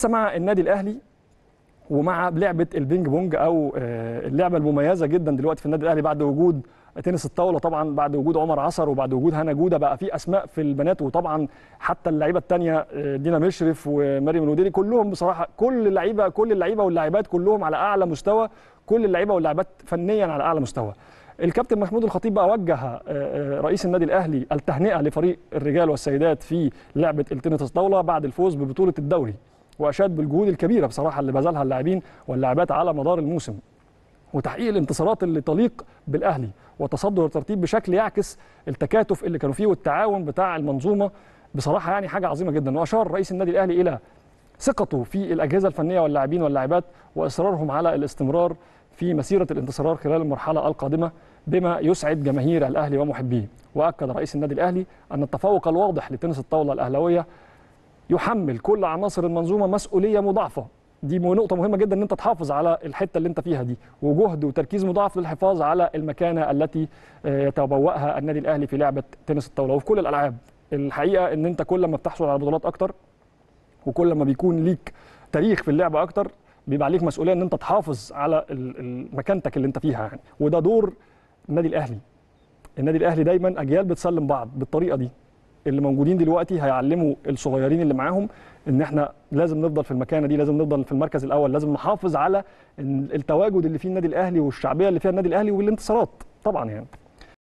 مع النادي الاهلي ومع لعبه البينج بونج او آه، اللعبه المميزه جدا دلوقتي في النادي الاهلي بعد وجود تنس الطاوله طبعا بعد وجود عمر عصر وبعد وجود هنا جوده بقى في اسماء في البنات وطبعا حتى اللعيبه الثانيه دينا مشرف ومريم الوديري كلهم بصراحه كل اللعيبه كل اللعيبه واللاعبات كلهم على اعلى مستوى كل اللعيبه واللاعبات فنيا على اعلى مستوى الكابتن محمود الخطيب بقى وجه آه، آه، رئيس النادي الاهلي التهنئه لفريق الرجال والسيدات في لعبه التنس الطاوله بعد الفوز ببطوله الدوري واشاد بالجهود الكبيره بصراحه اللي بذلها اللاعبين واللاعبات على مدار الموسم وتحقيق الانتصارات اللي تليق بالاهلي وتصدر الترتيب بشكل يعكس التكاتف اللي كانوا فيه والتعاون بتاع المنظومه بصراحه يعني حاجه عظيمه جدا واشار رئيس النادي الاهلي الى ثقته في الاجهزه الفنيه واللاعبين واللاعبات واصرارهم على الاستمرار في مسيره الانتصارات خلال المرحله القادمه بما يسعد جماهير الاهلي ومحبيه واكد رئيس النادي الاهلي ان التفوق الواضح لتنس الطاوله الاهلاويه يحمل كل عناصر المنظومه مسؤوليه مضاعفه دي نقطة مهمة جدا ان انت تحافظ على الحتة اللي انت فيها دي وجهد وتركيز مضاعف للحفاظ على المكانة التي آه، يتبوأها النادي الاهلي في لعبة تنس الطاولة وفي كل الالعاب الحقيقة ان انت كل ما بتحصل على بطولات اكتر وكل ما بيكون ليك تاريخ في اللعبة اكتر بيبقى عليك مسؤولية ان انت تحافظ على ال- ال- مكانتك اللي انت فيها يعني وده دور النادي الاهلي النادي الاهلي دايما اجيال بتسلم بعض بالطريقة دي اللي موجودين دلوقتي هيعلموا الصغيرين اللي معاهم ان احنا لازم نفضل في المكانه دي لازم نفضل في المركز الاول لازم نحافظ على إن التواجد اللي فيه النادي الاهلي والشعبيه اللي فيها النادي الاهلي والانتصارات طبعا يعني